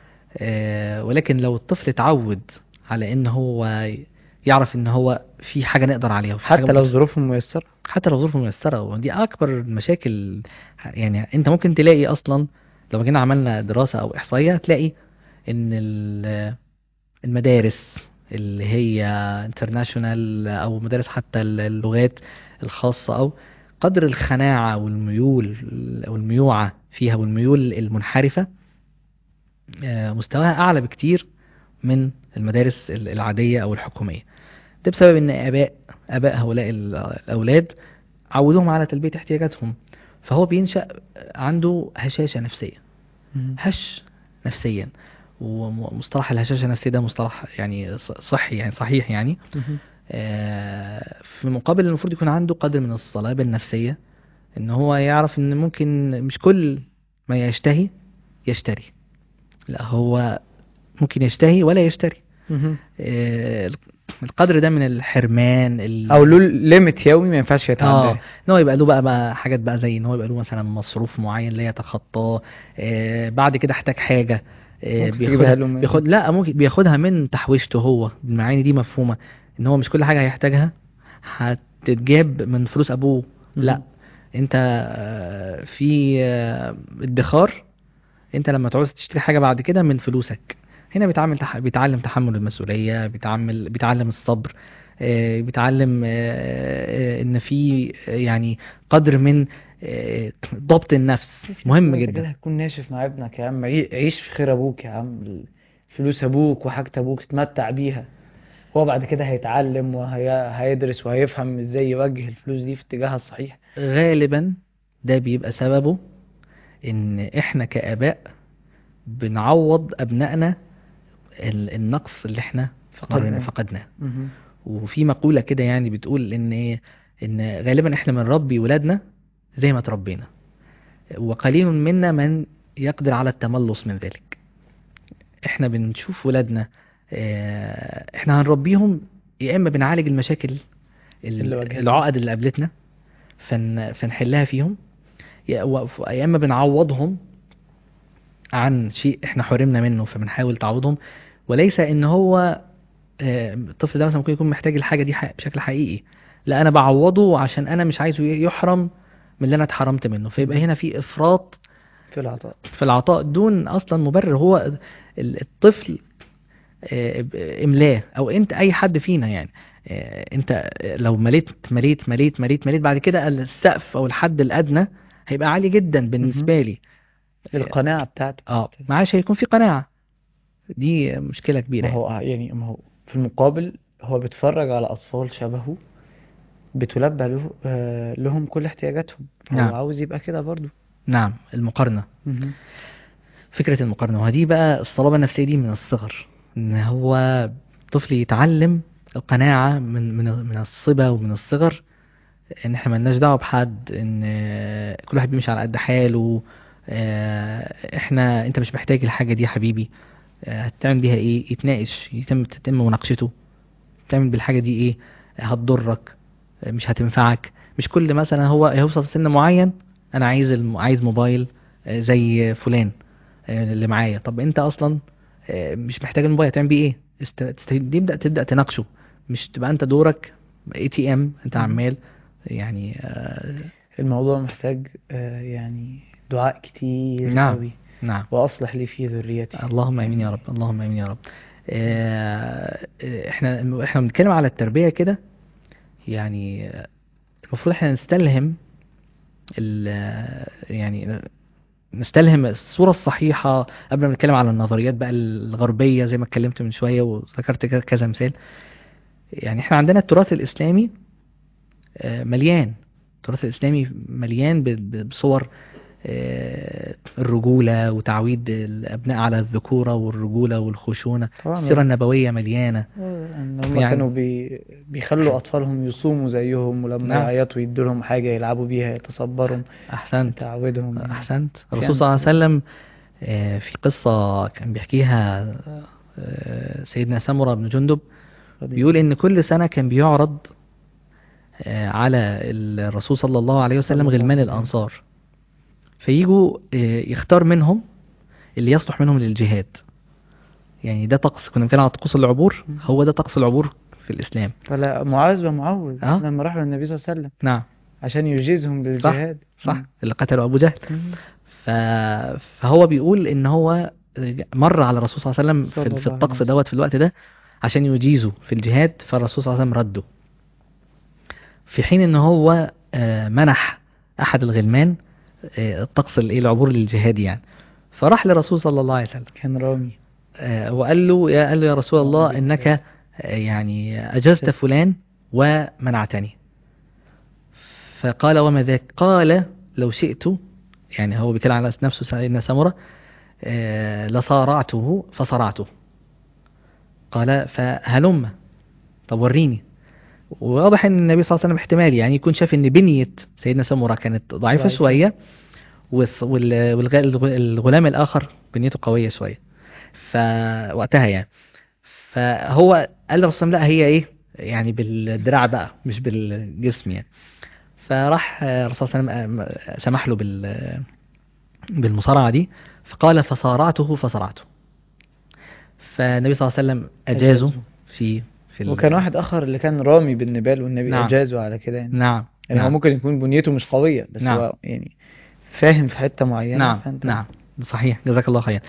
آه، ولكن لو الطفل اتعود على ان هو يعرف ان هو في حاجة نقدر عليها وفي حاجة حتى لو ممكن- ظروفهم ميسرة حتى لو ظروفه ميسرة ودي أكبر المشاكل يعني أنت ممكن تلاقي أصلا لو جينا عملنا دراسة أو إحصائية تلاقي إن ال- المدارس اللي هي انترناشونال أو مدارس حتى اللغات الخاصة أو قدر الخناعة والميول أو الميوعة فيها والميول المنحرفة آه، مستواها أعلى بكتير من المدارس العادية أو الحكومية ده بسبب ان اباء اباء هؤلاء ال- الاولاد عودوهم على تلبية احتياجاتهم فهو بينشأ عنده هشاشة نفسية هش نفسيا ومصطلح الهشاشة النفسية ده مصطلح يعني ص- صحي يعني صحيح يعني آه، في المقابل المفروض يكون عنده قدر من الصلابة النفسية ان هو يعرف ان ممكن مش كل ما يشتهي يشتري لا هو ممكن يشتهي ولا يشتري آه، القدر ده من الحرمان ال- أو له ليميت يومي ما ينفعش يتعداه اه ان هو يبقى له بقى, بقى حاجات بقى زي ان هو يبقى له مثلا مصروف معين لا يتخطاه آه بعد كده احتاج حاجه آه ممكن تجيبها له من- بياخد لا ممكن بياخدها من تحويشته هو المعاني دي مفهومه ان هو مش كل حاجه هيحتاجها هتتجاب من فلوس ابوه لا مم. انت آه، في آه، ادخار انت لما تعوز تشتري حاجه بعد كده من فلوسك هنا بيتعامل تح... بيتعلم تحمل المسؤوليه بيتعامل بيتعلم الصبر آه، بيتعلم آه، آه، ان في آه، يعني قدر من آه، ضبط النفس مهم أنت كده جدا هتكون ناشف مع ابنك يا عم عي- عيش في خير ابوك يا عم فلوس ابوك وحاجة ابوك اتمتع بيها هو بعد كده هيتعلم وهيدرس وهيفهم ازاي يوجه الفلوس دي في اتجاهها الصحيح غالبا ده بيبقى سببه ان احنا كآباء بنعوض ابنائنا ال- النقص اللي احنا فقدناه. مرينا فقدناه وفي مقولة كده يعني بتقول ان ايه ان غالبا احنا بنربي ولادنا زي ما تربينا وقليل منا من يقدر على التملص من ذلك احنا بنشوف ولادنا اه، احنا هنربيهم يا اما بنعالج المشاكل ال- اللي واجهتنا. العقد اللي قابلتنا فن فنحلها فيهم يا و- يا اما بنعوضهم عن شيء احنا حرمنا منه فبنحاول تعوضهم وليس ان هو آه، الطفل ده مثلا ممكن يكون محتاج الحاجه دي ح- بشكل حقيقي لا انا بعوضه عشان انا مش عايزه يحرم من اللي انا اتحرمت منه فيبقى هنا في افراط في العطاء في العطاء دون اصلا مبرر هو ال- الطفل آه، املاه او انت اي حد فينا يعني آه، انت لو مليت مليت مليت مليت مليت بعد كده السقف او الحد الادنى هيبقى عالي جدا بالنسبه لي القناعة بتاعته اه ما عادش هيكون في قناعة دي مشكلة كبيرة ما يعني. هو يعني ما هو في المقابل هو بيتفرج على أطفال شبهه بتلبى له آه، لهم كل احتياجاتهم هو نعم. عاوز يبقى كده برضو نعم المقارنة مهم. فكرة المقارنة وهذه بقى الصلابة النفسية دي من الصغر ان هو طفل يتعلم القناعة من من من الصبا ومن الصغر ان احنا ملناش دعوة بحد ان آه، كل واحد بيمشي على قد حاله آه، احنا انت مش محتاج الحاجة دي يا حبيبي آه، هتعمل بيها ايه يتناقش يتم تتم مناقشته تعمل بالحاجة دي ايه هتضرك آه، مش هتنفعك مش كل مثلا هو هيوصل سن معين انا عايز الم... عايز موبايل آه، زي فلان آه، اللي معايا طب انت اصلا آه، مش محتاج الموبايل تعمل بيه ايه است... تست... تبدا تبدا تناقشه مش تبقى انت دورك اي تي ام انت مم. عمال يعني آه، الموضوع محتاج آه، يعني دعاء كتير نعم. قوي نعم وأصلح لي في ذريتي اللهم امين يا رب اللهم امين يا رب آه، احنا احنا بنتكلم على التربيه كده يعني آه، المفروض احنا نستلهم ال- يعني نستلهم الصورة الصحيحة قبل ما نتكلم على النظريات بقى الغربية زي ما اتكلمت من شوية وذكرت كذا- كذا مثال يعني احنا عندنا التراث الإسلامي آه، مليان التراث الإسلامي مليان ب- ب- بصور آه، الرجولة وتعويد الأبناء على الذكورة والرجولة والخشونة طبعا السيرة النبوية مليانة آه، ان هم يعني- كانوا بي... بيخلوا اطفالهم يصوموا زيهم ولما نعم. يعيطوا يدوا لهم حاجه يلعبوا بيها يتصبرهم أحسنت تعودهم أحسنت في الرسول صلى الله عليه أمثلة. وسلم آه، في قصة كان بيحكيها آه، سيدنا سمرة بن جندب بيقول إن كل سنة كان بيعرض آه، على الرسول صلى الله عليه وسلم صلى الله غلمان عليه وسلم. الأنصار فيجوا آه، يختار منهم اللي يصلح منهم للجهاد يعني ده طقس كنا بنتكلم على طقوس العبور مم. هو ده طقس العبور في الإسلام فلا معاذ ومعوذ آه. لما راحوا للنبي صلى الله عليه وسلم نعم عشان يجيزهم بالجهاد صح اللي قتلوا أبو جهل مم. ف... فهو بيقول ان هو مر على الرسول صلى الله عليه وسلم صلى في, الله في عليه الطقس وسلم. دوت في الوقت ده عشان يجيزه في الجهاد فالرسول صلى الله عليه وسلم رده في حين ان هو آه، منح احد الغلمان آه، الطقس الايه العبور للجهاد يعني فراح للرسول صلى الله عليه وسلم كان رامي آه، وقال له يا قال له يا رسول الله رامي انك بالجهاد. آه، يعني اجزت فلان ومنعتني فقال وما ذاك قال لو شئت يعني هو بيتكلم على نفسه سيدنا سمرة آه، لصارعته فصرعته قال فهلم طب وريني وواضح ان النبي صلى الله عليه وسلم احتمال يعني يكون شاف ان بنية سيدنا سمرة كانت ضعيفة ضعيفة. شوية والص- وال- والغ- الغ- الغلام الاخر بنيته قوية شوية فوقتها يعني فهو قال للرسول لا هي ايه يعني بالدراع بقى مش بالجسم يعني فراح آه، الرسول صلى الله عليه وسلم آه، سمح له بال بالمصارعة دي فقال فصارعته فصرعته فالنبي صلى الله عليه وسلم أجازه أجازه. في في ال- وكان واحد اخر اللي كان رامي بالنبال والنبي نعم. اجازه على كده يعني نعم يعني هو نعم ممكن يكون بنيته مش قويه بس نعم. هو يعني فاهم في حته معينه نعم فانت نعم صحيح جزاك الله خير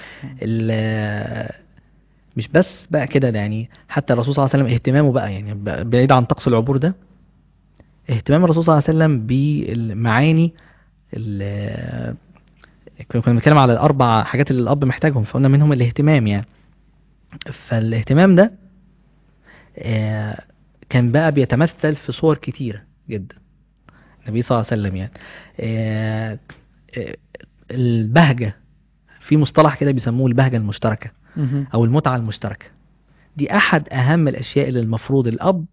ال- مش بس بقى كده ده يعني حتى الرسول صلى الله عليه وسلم اهتمامه بقى يعني ب- بعيد عن طقس العبور ده اهتمام الرسول صلى الله عليه وسلم بالمعاني ال- كنا كنا بنتكلم على الاربع حاجات اللي الاب محتاجهم فقلنا منهم الاهتمام يعني فالاهتمام ده آه، كان بقى بيتمثل في صور كتيرة جدا النبي صلى الله عليه وسلم يعني آه، آه، البهجة في مصطلح كده بيسموه البهجة المشتركة مهم. أو المتعة المشتركة دي أحد أهم الأشياء اللي المفروض الأب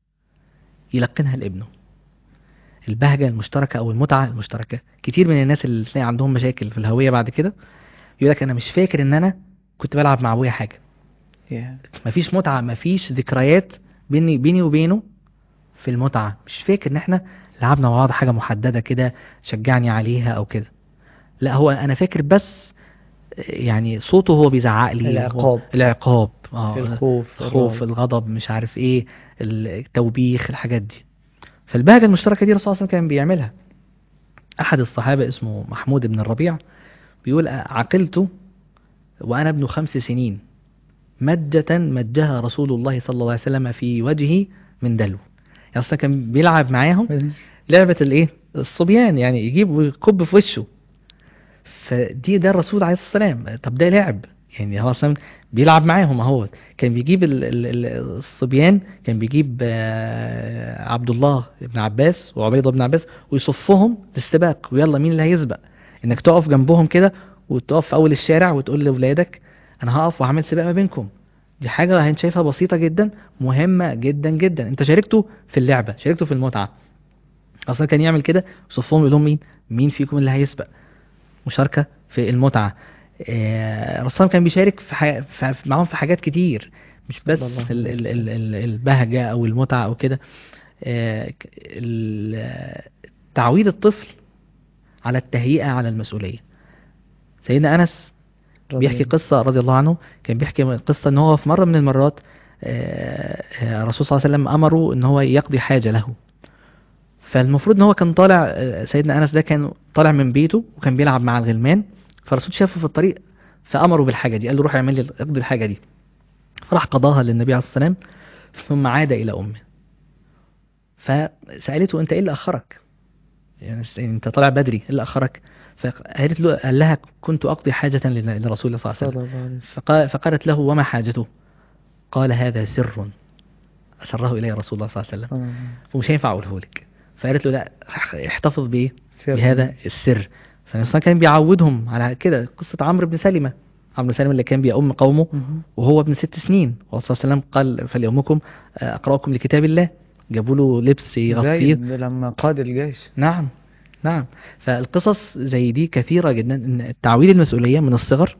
يلقنها لابنه البهجة المشتركة أو المتعة المشتركة كتير من الناس اللي تلاقي عندهم مشاكل في الهوية بعد كده يقول لك أنا مش فاكر إن أنا كنت بلعب مع أبويا حاجة Yeah. مفيش متعة مفيش ذكريات بيني بيني وبينه في المتعة مش فاكر ان احنا لعبنا مع بعض حاجة محددة كده شجعني عليها او كده لا هو انا فاكر بس يعني صوته هو بيزعق لي العقاب. هو- العقاب اه الخوف الخوف الرعب. الغضب مش عارف ايه التوبيخ الحاجات دي فالبهجة المشتركة دي الرسول صلى الله عليه وسلم كان بيعملها احد الصحابة اسمه محمود بن الربيع بيقول عقلت وانا ابن خمس سنين مجة مجها رسول الله صلى الله عليه وسلم في وجهي من دلو يعني أصلا كان بيلعب معاهم لعبة الايه الصبيان يعني يجيب ويكب في وشه فدي ده الرسول عليه الصلاة والسلام طب ده لعب يعني هو اصلا بيلعب معاهم اهو كان بيجيب ال- ال- ال- الصبيان كان بيجيب آه، عبد الله بن عباس وعبيده بن عباس ويصفهم للسباق ويلا مين اللي هيسبق انك تقف جنبهم كده وتقف في اول الشارع وتقول لاولادك انا هقف وهعمل سباق ما بينكم دي حاجة انت شايفها بسيطة جدا مهمة جدا جدا انت شاركته في اللعبة شاركته في المتعة اصلا كان يعمل كده يصفهم يقول لهم مين مين فيكم اللي هيسبق مشاركة في المتعة آه، الرسول كان بيشارك في, ح... في معاهم في حاجات كتير مش بس صلى الله عليه ال... ال... ال... ال- البهجة او المتعة او كده آه، ك- ال- تعويد الطفل على التهيئة على المسؤولية سيدنا أنس بيحكي قصة رضي الله عنه كان بيحكي قصة ان هو في مرة من المرات آه، آه، الرسول صلى الله عليه وسلم امره ان هو يقضي حاجة له فالمفروض ان هو كان طالع آه، سيدنا انس ده كان طالع من بيته وكان بيلعب مع الغلمان فالرسول شافه في الطريق فامره بالحاجة دي قال له روح اعمل لي اقضي الحاجة دي فراح قضاها للنبي عليه الصلاة والسلام ثم عاد الى امه فسألته انت ايه اللي اخرك يعني انت طالع بدري ايه اللي اخرك فقالت له قال لها كنت اقضي حاجة لل- لرسول الله صلى الله عليه وسلم صلى الله عليه وسلم فقال فقالت له وما حاجته قال هذا سر أسره إليه رسول الله صلى الله عليه وسلم آه. ومش هينفع أقوله لك فقالت له لا احتفظ بإيه سر. بهذا السر فالإنسان كان بيعودهم على كده قصة عمرو بن سلمة عمرو بن سلمة اللي كان بيأم قومه مهم. وهو ابن ست سنين والرسول صلى الله عليه وسلم قال فليأمكم آه، أقرأكم لكتاب الله جابوا له لبس يغطيه زيد لما قاد الجيش نعم نعم فالقصص زي دي كثيرة جدا ان التعويل المسؤولية من الصغر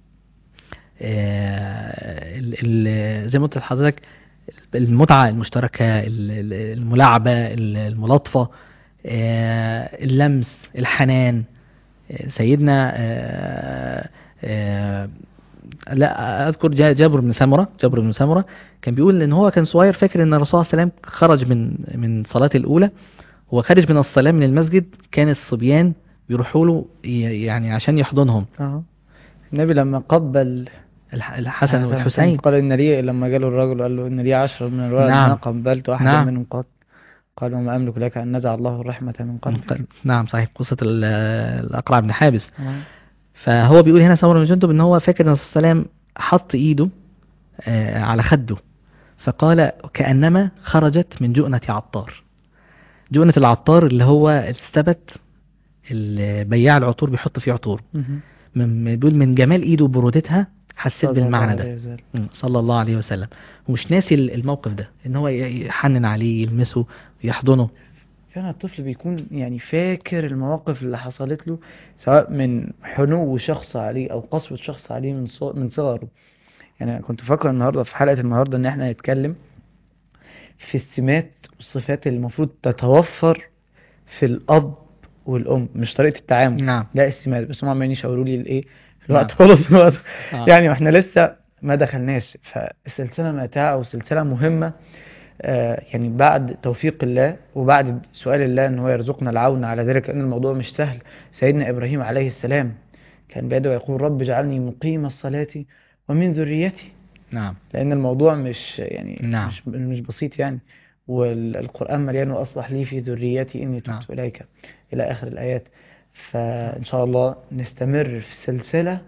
آه، ال- ال- زي ما قلت لحضرتك المتعة المشتركة ال- ال- الملاعبة ال- الملاطفة آه، اللمس الحنان آه، سيدنا آه، آه، لا اذكر جا- جابر بن سمره جابر بن سمره كان بيقول ان هو كان صغير فاكر ان الرسول صلى الله عليه وسلم خرج من من صلاه الاولى هو خارج من الصلاه من المسجد كان الصبيان بيروحوا له ي- يعني عشان يحضنهم اه النبي لما قبل الح- الحسن والحسين قال ان لي لما جاله الرجل قال له ان لي عشرة من الولد نعم. ما قبلت واحدا نعم. منهم قط قال وما املك لك ان نزع الله الرحمة من قلبك نعم صحيح قصه ال- الاقرع بن حابس آه. فهو بيقول هنا سمره بن جندب ان هو فاكر ان الرسول صلى الله عليه وسلم حط ايده آه، على خده فقال كانما خرجت من جؤنه عطار جؤنه العطار اللي هو الثبت اللي بياع العطور بيحط فيه عطور مهم. من بيقول من جمال ايده وبرودتها حسيت صلى الله بالمعنى عليه ده وسلم. مم، صلى الله عليه وسلم ومش ناسي الموقف ده ان هو يحنن عليه يلمسه يحضنه فعلا الطفل بيكون يعني فاكر المواقف اللي حصلت له سواء من حنو شخص عليه او قسوة شخص عليه من صغ- من صغره يعني أنا كنت فاكر النهارده في حلقة النهارده ان احنا نتكلم في السمات والصفات اللي المفروض تتوفر في الاب والام مش طريقة التعامل نعم لا السمات بس هم عمالين يشاوروا لي الايه نعم. الوقت خلص الوقت آه. يعني واحنا لسه ما دخلناش فالسلسلة متاعة وسلسلة مهمة آه، يعني بعد توفيق الله وبعد سؤال الله ان هو يرزقنا العون على ذلك لان الموضوع مش سهل سيدنا ابراهيم عليه السلام كان بيدعو يقول رب اجعلني مقيم الصلاة ومن ذريتي نعم لان الموضوع مش يعني نعم. مش مش بسيط يعني والقرآن مليان واصلح لي في ذريتي اني نعم. تبت اليك الى اخر الايات فان شاء الله نستمر في سلسلة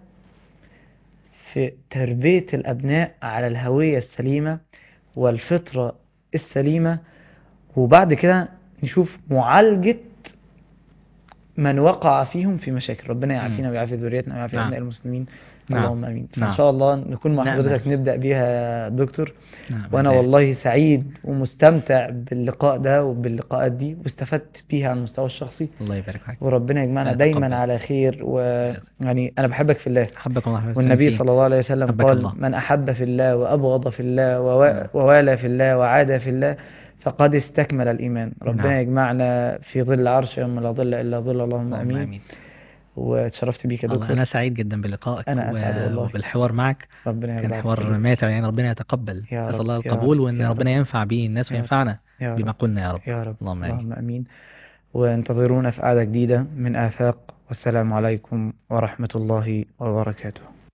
في تربية الابناء على الهوية السليمة والفطرة السليمة وبعد كده نشوف معالجة من وقع فيهم في مشاكل ربنا يعافينا ويعافي ذريتنا ويعافي نعم. أبناء المسلمين نعم. اللهم امين نعم. فان شاء الله نكون مع نعم. حضرتك نبدا بيها يا دكتور نعم وانا بالله. والله سعيد ومستمتع باللقاء ده وباللقاءات دي واستفدت بيها على المستوى الشخصي الله يبارك فيك وربنا يجمعنا أنا دايما أتقبل. على خير ويعني انا بحبك في الله احبكم الله حبيبي والنبي فيه. صلى الله عليه وسلم حبك قال الله. من أحب في الله وأبغض في الله ووا- ووالى في الله وعاد في الله فقد استكمل الإيمان ربنا نعم. يجمعنا في ظل عرش يوم لا ظل إلا ظل اللهم اللهم أمين امين وتشرفت بيك يا الله دكتور انا سعيد جدا بلقائك أنا أسعد والله. وبالحوار معك ربنا كان يرضى حوار عليك. ماتع يعني ربنا يتقبل يا نسال رب، الله يا القبول رب، وان يا ربنا رب. ينفع به الناس يا رب. وينفعنا يا بما رب قلنا يا رب يا رب اللهم آمين. اللهم أمين وانتظرونا في قعدة جديدة من آفاق والسلام عليكم ورحمة الله وبركاته